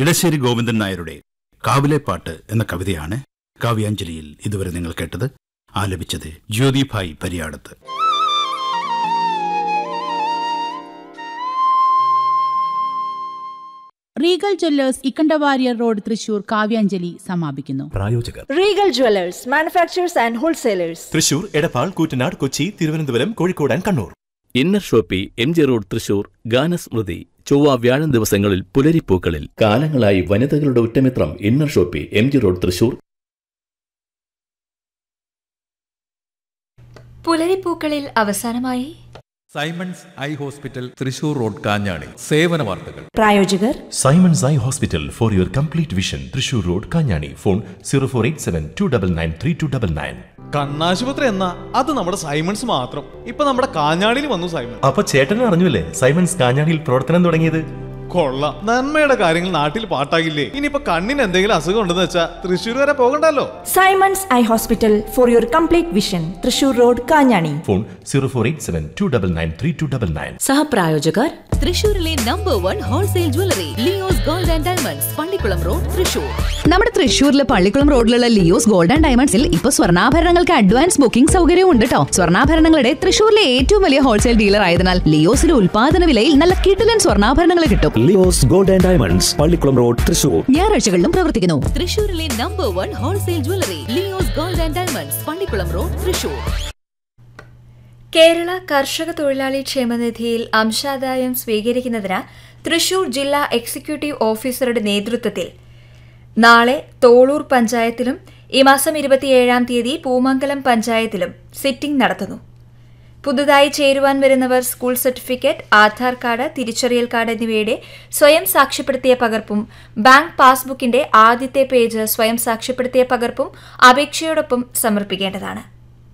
ഇടശ്ശേരി ഗോവിന്ദൻ നായരുടെ കാവിലെ പാട്ട് എന്ന കവിതയാണ് കാവ്യാഞ്ജലിയിൽ ഇതുവരെ നിങ്ങൾ കേട്ടത് ആലപിച്ചത് Jyothibhai Pariyadath Regal Jewellers Ikkandawarrier road Thrissur Kavyanjali സമാപിക്കുന്നു പ്രായോജകർ Regal Jewellers manufacturers and wholesalers Thrissur Edappal Koottanad Kochi Thiruvananthapuram Kozhikode and Kannur Inner Shoppy M G road Thrissur Ganasmrithi ചൊവ്വ വ്യാഴം ദിവസങ്ങളിൽ പുലരിപ്പൂക്കളിൽ കാലങ്ങളായി വനിതകളുടെ ഉറ്റമിത്രം Inner Shoppy M G road Thrissur പുലരിപ്പൂക്കളിൽ അവസാനമായി Simons eye hospital Thrissur road Kanjani സേവന വാർത്തകൾ പ്രായോജകർ Simons eye hospital for your complete vision Thrissur road Kanjani phone zero four eight seven two double nine three two double nine കണ്ണാശുപത്രി എന്നാ അത് നമ്മുടെ സൈമൺസ് മാത്രം ഇപ്പൊ നമ്മുടെ കാഞ്ഞാടിയിൽ വന്നു സൈമൺ അപ്പൊ ചേട്ടൻ അറിഞ്ഞില്ലേ സൈമൺസ് കാഞ്ഞാണിയിൽ പ്രവർത്തനം തുടങ്ങിയത് കൊള്ളാം നന്മയുടെ കാര്യങ്ങൾ നാട്ടിൽ പാട്ടാകില്ലേ ഇനിയിപ്പോ കണ്ണിന് എന്തെങ്കിലും അസുഖം ഉണ്ടെന്ന് വെച്ചാ തൃശ്ശൂർ വരെ പോകണ്ടല്ലോ Simons eye hospital for your complete vision Thrissur road Kanjani phone zero four eight seven two double nine three two double nine സഹപ്രായോജകർ തൃശൂരിലെ number one wholesale jewellery Leo's gold and diamonds Pallikulam road Thrissur നമ്മുടെ തൃശ്ശൂരിലെ പള്ളിക്കുളം റോഡിലുള്ള ലിയോസ് ഗോൾഡ് ആൻഡ് ഡയമണ്ട്സിൽ ഇപ്പൊ സ്വർണ്ണാഭരണങ്ങൾക്ക് advance booking സൗകര്യവും ഉണ്ട് കേട്ടോ സ്വർണ്ണാഭരണങ്ങളുടെ തൃശ്ശൂരിലെ ഏറ്റവും വലിയ ഹോൾസെയിൽ ഡീലർ ആയതിനാൽ ലിയോസിലെ ഉൽപാദന വിലയിൽ നല്ല കിടിലൻ സ്വർണ്ണാഭരണങ്ങൾ കിട്ടും Leo's gold and diamonds Pallikulam road Thrissur ഞായറാഴ്ചകളിലും പ്രവർത്തിക്കുന്നു തൃശൂരിലെ number one wholesale jewellery Leo's gold and diamonds Pallikulam road Thrissur Kerala കർഷക തൊഴിലാളി ക്ഷേമനിധിയിൽ അംശാദായം സ്വീകരിക്കുന്നതിന് തൃശൂർ ജില്ലാ എക്സിക്യൂട്ടീവ് ഓഫീസറുടെ നേതൃത്വത്തിൽ നാളെ തോളൂർ പഞ്ചായത്തിലും ഈ മാസം ഇരുപത്തിയേഴാം തീയതി പൂമംഗലം പഞ്ചായത്തിലും സിറ്റിംഗ് നടത്തുന്നു പുതുതായി ചേരുവാൻ വരുന്നവർ സ്കൂൾ സർട്ടിഫിക്കറ്റ് ആധാർ കാർഡ് തിരിച്ചറിയൽ കാർഡ് എന്നിവയുടെ സ്വയം സാക്ഷ്യപ്പെടുത്തിയ പകർപ്പും ബാങ്ക് പാസ്ബുക്കിന്റെ ആദ്യത്തെ പേജ് സ്വയം സാക്ഷ്യപ്പെടുത്തിയ പകർപ്പും അപേക്ഷയോടൊപ്പം സമർപ്പിക്കേണ്ടതാണ്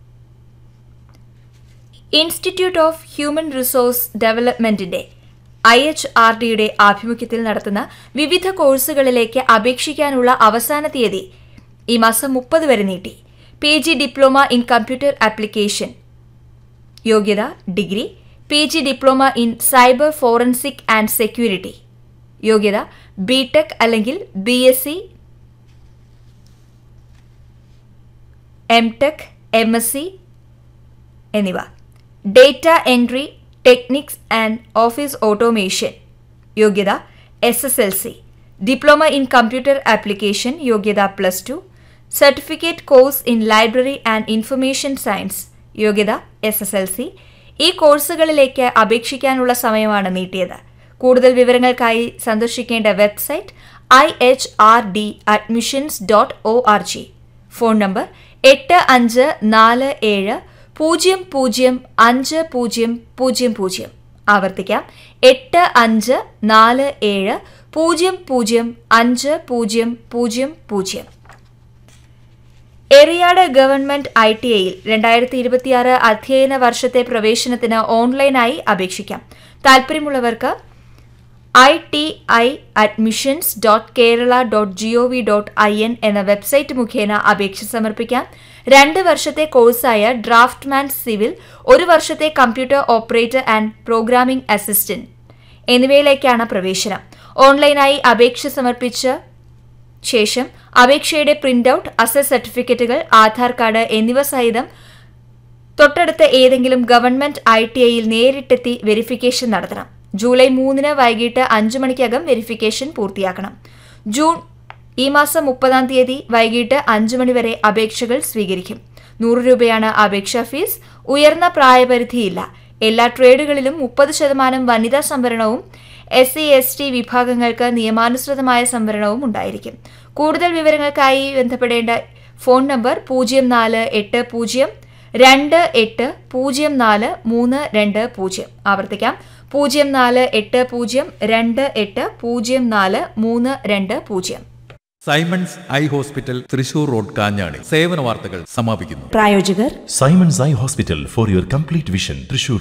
ഇൻസ്റ്റിറ്റ്യൂട്ട് ഓഫ് ഹ്യൂമൻ റിസോഴ്സ് ഡെവലപ്മെന്റിന്റെ ഐ എച്ച് ആർ ഡിയുടെ ആഭിമുഖ്യത്തിൽ നടത്തുന്ന വിവിധ കോഴ്സുകളിലേക്ക് അപേക്ഷിക്കാനുള്ള അവസാന തീയതി ഈ മാസം മുപ്പത് വരെ നീട്ടി P G diploma in computer application യോഗ്യത degree P G diploma in cyber forensic and security യോഗ്യത ബി ടെക് അല്ലെങ്കിൽ B S C M tech M S C എന്നിവ data entry techniques and office automation യോഗ്യത S S L C diploma in computer application യോഗ്യത plus two certificate course in library and information science യോഗ്യത S S L C ഈ കോഴ്സുകളിലേക്ക് അപേക്ഷിക്കാനുള്ള സമയമാണ് നീട്ടിയത് കൂടുതൽ വിവരങ്ങൾക്കായി സന്ദർശിക്കേണ്ട website I H R D admissions dot O R G phone number എട്ട് അഞ്ച് നാല് ഏഴ് പൂജ്യം പൂജ്യം അഞ്ച് പൂജ്യം പൂജ്യം പൂജ്യം ആവർത്തിക്കാം എട്ട് അഞ്ച് നാല് ഏഴ് പൂജ്യം പൂജ്യം അഞ്ച് പൂജ്യം പൂജ്യം പൂജ്യം എറിയാട് ഗവൺമെന്റ് ഐ ടി ഐയിൽ രണ്ടായിരത്തി ഇരുപത്തിയാറ് അധ്യയന വർഷത്തെ പ്രവേശനത്തിന് ഓൺലൈനായി അപേക്ഷിക്കാം താൽപ്പര്യമുള്ളവർക്ക് I T I admissions dot Kerala dot G O V dot I N എന്ന വെബ്സൈറ്റ് മുഖേന അപേക്ഷ സമർപ്പിക്കാം രണ്ട് വർഷത്തെ കോഴ്സായ ഡ്രാഫ്റ്റ്മാൻ സിവിൽ ഒരു വർഷത്തെ computer operator and programming assistant എന്നിവയിലേക്കാണ് പ്രവേശനം ഓൺലൈനായി അപേക്ഷ സമർപ്പിച്ച ശേഷം അപേക്ഷയുടെ പ്രിന്റ് ഔട്ട് അസസ് സർട്ടിഫിക്കറ്റുകൾ ആധാർ കാർഡ് എന്നിവ സഹിതം തൊട്ടടുത്ത ഏതെങ്കിലും ഗവൺമെന്റ് ഐ ടി ഐയിൽ നേരിട്ടെത്തി വെരിഫിക്കേഷൻ നടത്തണം ജൂലൈ മൂന്നിന് വൈകിട്ട് അഞ്ചു മണിക്കകം വെരിഫിക്കേഷൻ പൂർത്തിയാക്കണം ജൂൺ ഈ മാസം മുപ്പതാം തീയതി വൈകിട്ട് അഞ്ചു മണിവരെ അപേക്ഷകൾ സ്വീകരിക്കും നൂറ് രൂപയാണ് അപേക്ഷാ ഫീസ് ഉയർന്ന പ്രായപരിധിയില്ല എല്ലാ ട്രേഡുകളിലും മുപ്പത് ശതമാനം വനിതാ സംവരണവും എസ് സി എസ് ടി വിഭാഗങ്ങൾക്ക് നിയമാനുസൃതമായ സംവരണവും ഉണ്ടായിരിക്കും കൂടുതൽ വിവരങ്ങൾക്കായി ബന്ധപ്പെടേണ്ട ഫോൺ നമ്പർ പൂജ്യം നാല് എട്ട് പൂജ്യം രണ്ട് എട്ട് പൂജ്യം നാല് മൂന്ന് രണ്ട് പൂജ്യം ആവർത്തിക്കാം പൂജ്യം നാല് എട്ട് പൂജ്യം രണ്ട് എട്ട് പൂജ്യം നാല് മൂന്ന് രണ്ട് പൂജ്യം Simons eye hospital Thrissur road Kanjani സേവന വാർത്തകൾ സമാപിക്കുന്നു പ്രായോജകർ Simons eye hospital for your complete vision Thrissur